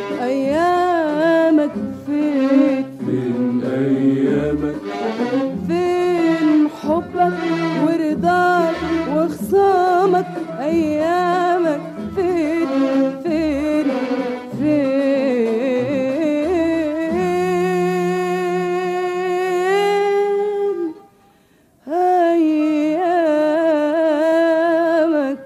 ايامك فين فين ايامك فين حبك ورضاك وخصامك ايامك فين فين فين ايامك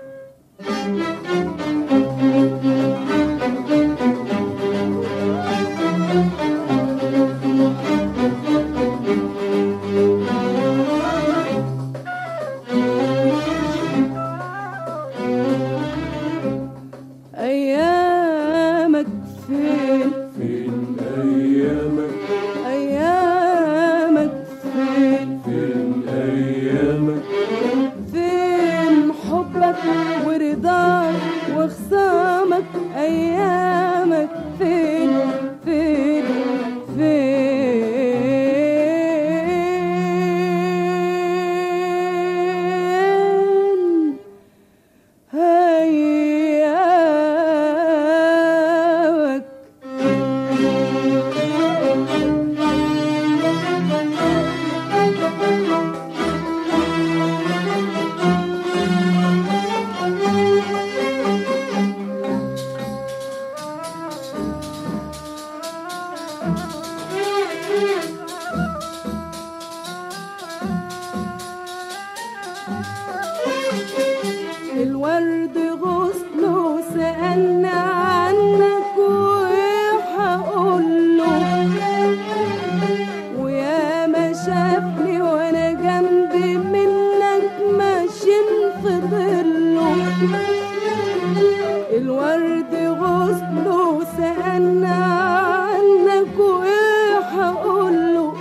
ايامك فين فين ايامك ايامك فين فين ايامك فين حبك ورضاك وخصامك ايامك فين فين فين ايامك الورد غصنه سألنا عنك وهقوله ويا ما شافني وانا جنبي منك ماشيين في ظله الورد غصنه سألنا عنك وهقوله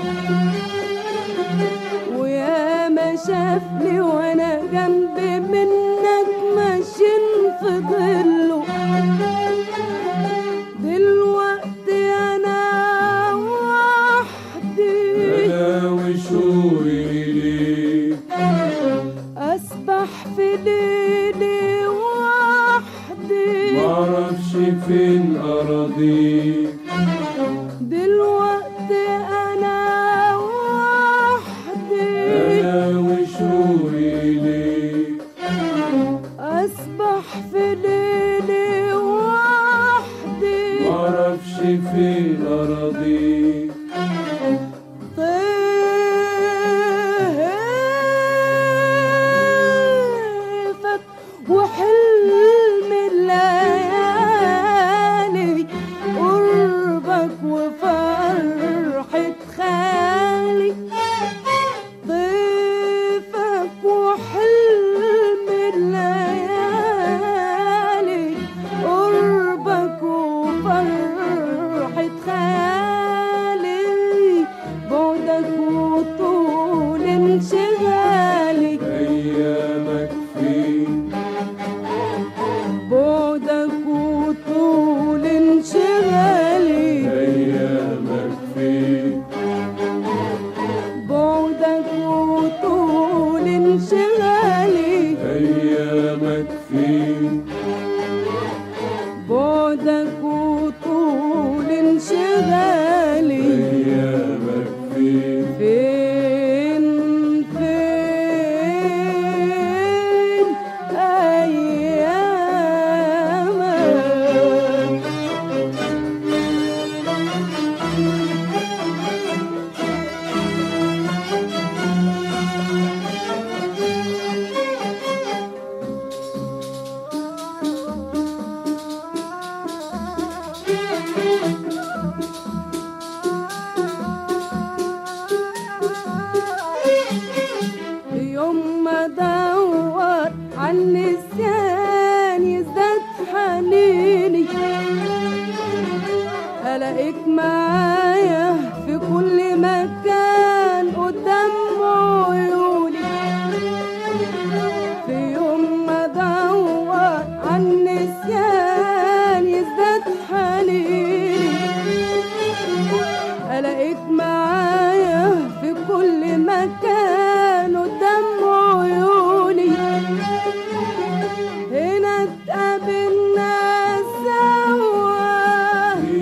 ويا ما شافني وانا جنبي منك ماشيين في ظله دلوقتي انا وحدي انا وشوقي ليك اسبح في ليلي وحدي معرفش فين اراضيك دلوقتي انا وحدي انا وشوقي ليك اسبح في ليلي وحدي معرفش فين اراضيك طيفك وحلم الليالي قربك وفرحة خالي طيفك وحلم الليالي قربك وفرحة خالي بعدك وطول انشغالي ايامك فين بعدك وطول انشغالي ايامك فين بعدك وطول انشغالي ايامك فين بعدك وطول انشغالي ايامك فين فين فين أيامك يوم ما ادور عن نسيان يزداد حنيني الاقيك معايا في كل مكان قدام عيوني في يوم ما ادور عن نسيان يزداد حنيني الاقيك معايا في كل مكان قدام عيوني هنا اتقابلنا سوا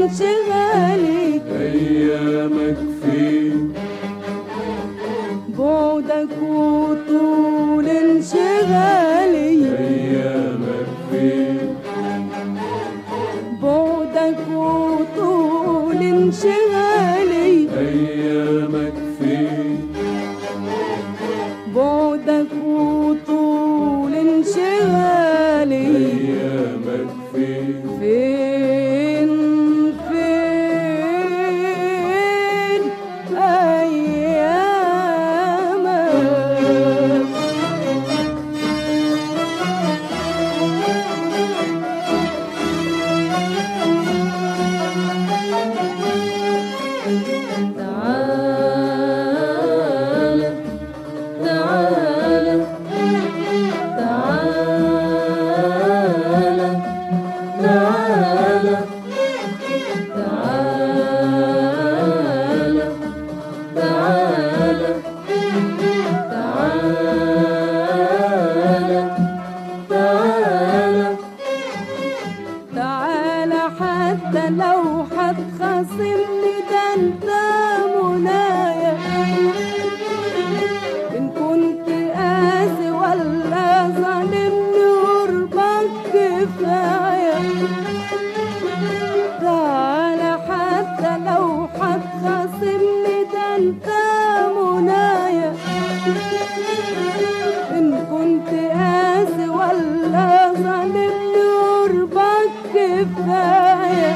انشغالي أيامك فين بعدك وطول انشغالي أيامك فين بعدك وطول انشغالي أيامك فين بعدك وطول انشغالي أيامك فين فين فين أيامك تعالى تعالى تعالى تعالى تعالى تعالى تعالى تعالى تعالى حتى لو هتخاصمني ده انت منايا ان كنت قاسي ولا ظالمني قربك كفايه تعالى حتى لو هتخاصمني ده انت منايا ان كنت قاسي ولا ظالمني قربك كفايه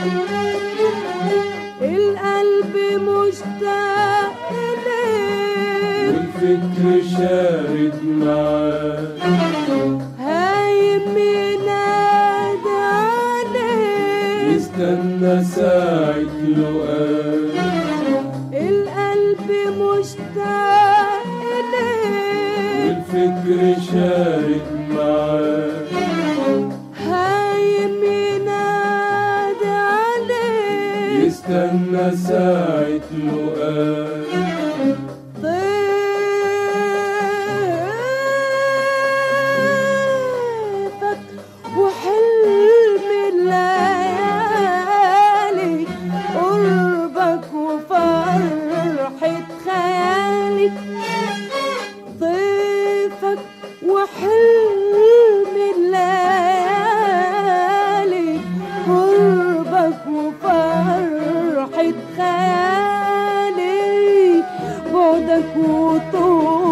القلب مشتاق إليك والفكر شارد معاك هايم ينادي عليك يستنى ساعة لقاك القلب مشتاق إليك والفكر شارد معاك هايم ينادي عليك يستنى ساعة لقاك ضيفك وحلم الليالي قربك وفرحة خيالي ضيفك وحلم الليالي قربك وفرحة خيالي بعدك وطول